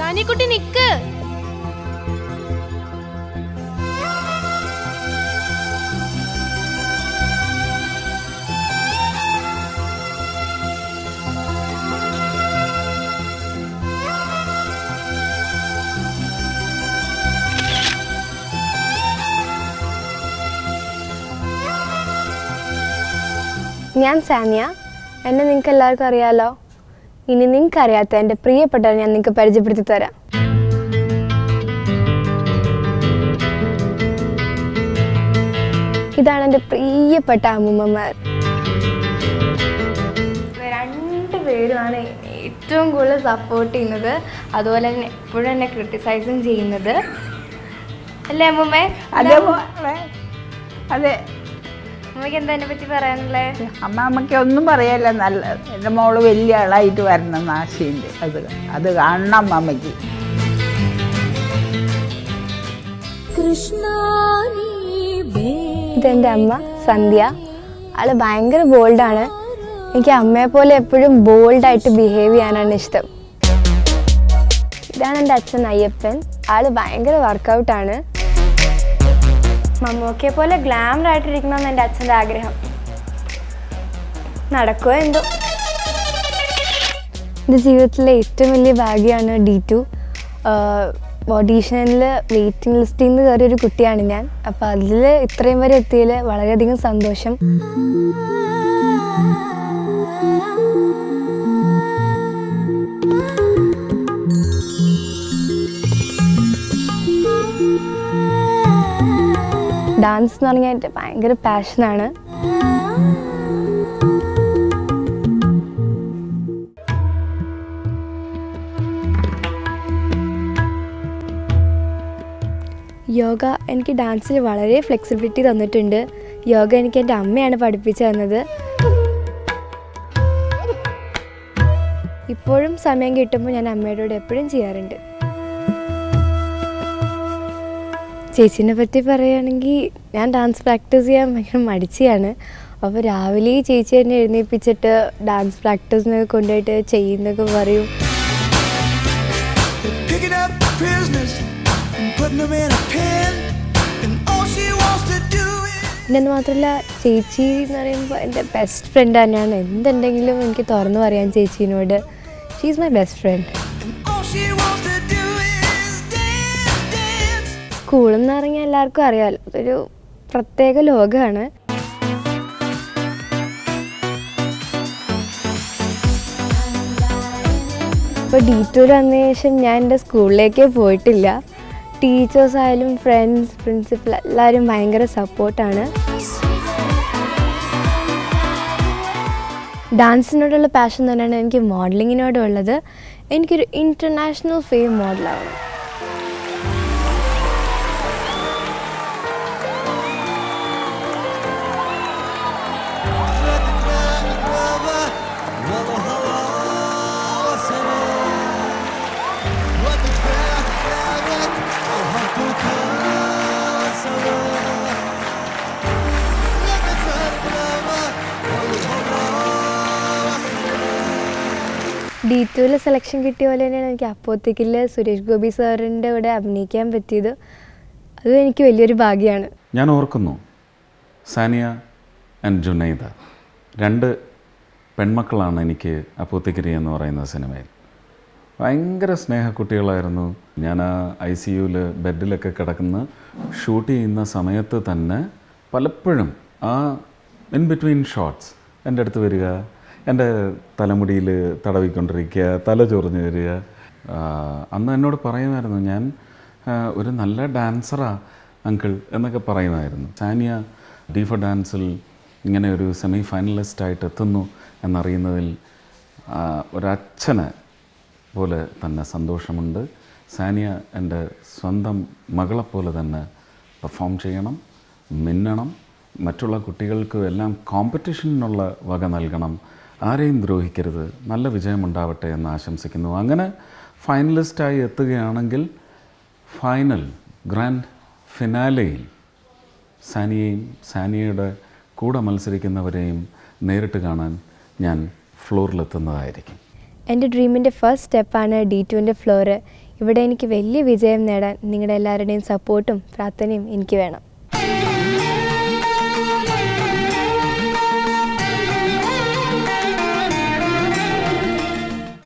സാനിക്കുട്ടി നിക്ക് ഞാൻ സാനിയ എന്നെ നിങ്ങൾക്ക് എല്ലാവർക്കും അറിയാലോ ഇനി നിങ്ങൾക്ക് അറിയാത്ത എൻ്റെ പ്രിയപ്പെട്ടവരെ ഞാൻ നിങ്ങൾക്ക് പരിചയപ്പെടുത്തി തരാം ഇതാണ് എൻ്റെ പ്രിയപ്പെട്ട അമ്മൂമ്മമാർ രണ്ട് പേരുമാണ് ഏറ്റവും കൂടുതൽ സപ്പോർട്ട് ചെയ്യുന്നത് അതുപോലെ തന്നെ എപ്പോഴും എന്നെ ക്രിട്ടിസൈസും ചെയ്യുന്നത് അല്ലേ അമ്മൂമ്മേ അതെ മോളെ അതെ അമ്മയ്ക്ക് എന്താ എന്നെ പറ്റി പറയാനുള്ളത് അമ്മ അമ്മയ്ക്ക് ഒന്നും പറയല്ല നല്ല എൻ്റെ മോള് വലിയ ആളായിട്ട് വരണം എന്ന് ആശയുണ്ട് അത് അത് കാണണം അമ്മയ്ക്ക് ഇതെൻ്റെ അമ്മ സന്ധ്യ ആള് ഭയങ്കര ബോൾഡാണ് എനിക്ക് അമ്മയെ പോലെ എപ്പോഴും ബോൾഡായിട്ട് ബിഹേവ് ചെയ്യാനാണ് ഇഷ്ടം ഇതാണ് എൻ്റെ അച്ഛൻ അയ്യപ്പൻ ആള് ഭയങ്കര വർക്കൗട്ടാണ് മമ്മൂക്കയെ പോലെ ഗ്ലാമർ ആയിട്ടിരിക്കണമെന്ന് എൻ്റെ അച്ഛൻ്റെ ആഗ്രഹം നടക്കുമോ എന്തോ എൻ്റെ ജീവിതത്തിലെ ഏറ്റവും വലിയ ഭാഗ്യമാണ് ഡി ടു ഓഡീഷനിൽ വെയിറ്റിംഗ് ലിസ്റ്റിൽ നിന്ന് കയറിയ ഒരു കുട്ടിയാണ് ഞാൻ അപ്പോൾ അതിൽ ഇത്രയും വരെ എത്തിയതിൽ വളരെയധികം സന്തോഷം ഡാൻസ് എന്ന് പറഞ്ഞാൽ എൻ്റെ ഭയങ്കര പാഷനാണ് യോഗ എനിക്ക് ഡാൻസിൽ വളരെ ഫ്ലെക്സിബിലിറ്റി തന്നിട്ടുണ്ട് യോഗ എനിക്ക് എൻ്റെ അമ്മയാണ് പഠിപ്പിച്ചു തന്നത് ഇപ്പോഴും സമയം കിട്ടുമ്പോൾ ഞാൻ അമ്മയുടെ കൂടെ എപ്പോഴും ചെയ്യാറുണ്ട് ചേച്ചീനെ പറ്റി പറയുകയാണെങ്കിൽ ഞാൻ ഡാൻസ് പ്രാക്ടീസ് ചെയ്യാൻ ഭയങ്കര മടിച്ചിയാണ് അപ്പോൾ രാവിലെ ഈ ചേച്ചി എന്നെ എഴുന്നേൽപ്പിച്ചിട്ട് ഡാൻസ് പ്രാക്ടീസിനൊക്കെ കൊണ്ടുപോയിട്ട് ചെയ്യുന്നൊക്കെ പറയും picking up prisoners and putting them in a pen. And all she wants to do is. പിന്നെ എന്ന് മാത്രമല്ല ചേച്ചി എന്ന് പറയുമ്പോൾ എൻ്റെ ബെസ്റ്റ് ഫ്രണ്ട് തന്നെയാണ് എന്തുണ്ടെങ്കിലും എനിക്ക് തുറന്നു പറയാം ചേച്ചീനോട് she is my best friend And all she wants to do is dance, dance. സ്കൂളെന്ന് പറഞ്ഞാൽ എല്ലാവർക്കും അറിയാമല്ലോ അതൊരു പ്രത്യേക ലോകമാണ് ഇപ്പോൾ ഡി ടൂർ വന്ന ശേഷം ഞാൻ എൻ്റെ സ്കൂളിലേക്കേ പോയിട്ടില്ല ടീച്ചേഴ്സ് ആയാലും ഫ്രണ്ട്സ് പ്രിൻസിപ്പൽ എല്ലാവരും ഭയങ്കര സപ്പോർട്ടാണ് ഡാൻസിനോടുള്ള പാഷൻ തന്നെയാണ് എനിക്ക് മോഡലിങ്ങിനോടും ഉള്ളത് എനിക്കൊരു ഇൻ്റർനാഷണൽ ഫെയിം മോഡലാവണം ഡി ടുവിൽ സെലക്ഷൻ കിട്ടിയ പോലെ തന്നെയാണ് എനിക്ക് അപ്പോത്തേക്കിൽ സുരേഷ് ഗോപി സാറിൻ്റെ കൂടെ അഭിനയിക്കാൻ പറ്റിയത് അതും എനിക്ക് വലിയൊരു ഭാഗ്യമാണ് ഞാൻ ഓർക്കുന്നു സാനിയ ആൻഡ് ജുനൈദ രണ്ട് പെൺമക്കളാണ് എനിക്ക് അപ്പൂത്തിക്കിരി എന്ന് പറയുന്ന സിനിമയിൽ ഭയങ്കര സ്നേഹക്കുട്ടികളായിരുന്നു ഞാൻ ആ ഐ സി യുവിൽ ബെഡിലൊക്കെ കിടക്കുന്ന ഷൂട്ട് ചെയ്യുന്ന സമയത്ത് തന്നെ പലപ്പോഴും ആ ഇൻ ബിറ്റ്വീൻ ഷോട്ട്സ് എൻ്റെ അടുത്ത് വരിക എൻ്റെ തലമുടിയിൽ തടവിക്കൊണ്ടിരിക്കുക തല ചൊറിഞ്ഞ് വരിക ആ, അന്ന് എന്നോട് പറയുമായിരുന്നു ഞാൻ ആ, ഒരു നല്ല ഡാൻസറാ അങ്കിൾ എന്നൊക്കെ പറയുമായിരുന്നു സാനിയ ഡി ഫോർ ഡാൻസിൽ ഇങ്ങനെ ഒരു സെമി ഫൈനലിസ്റ്റായിട്ട് എത്തുന്നു എന്നറിയുന്നതിൽ ആ, ഒരച്ഛന് പോലെ തന്നെ സന്തോഷമുണ്ട് സാനിയ എൻ്റെ സ്വന്തം മകളെപ്പോലെ തന്നെ പെർഫോം ചെയ്യണം മിന്നണം മറ്റുള്ള കുട്ടികൾക്കും എല്ലാം കോമ്പറ്റീഷനുള്ള വക നൽകണം ആരെയും ദ്രോഹിക്കരുത് നല്ല വിജയമുണ്ടാവട്ടെ എന്ന് ആശംസിക്കുന്നു അങ്ങനെ ഫൈനലിസ്റ്റായി എത്തുകയാണെങ്കിൽ ഫൈനൽ ഗ്രാൻഡ് ഫിനാലയിൽ സാനിയെയും സാനിയയുടെ കൂടെ മത്സരിക്കുന്നവരെയും നേരിട്ട് കാണാൻ ഞാൻ ഫ്ലോറിലെത്തുന്നതായിരിക്കും എൻ്റെ ഡ്രീമിൻ്റെ ഫസ്റ്റ് സ്റ്റെപ്പാണ് ഡി ടുവിൻ്റെ ഫ്ലോറ് ഇവിടെ എനിക്ക് വലിയ വിജയം നേടാൻ നിങ്ങളുടെ എല്ലാവരുടെയും സപ്പോർട്ടും പ്രാർത്ഥനയും എനിക്ക് വേണം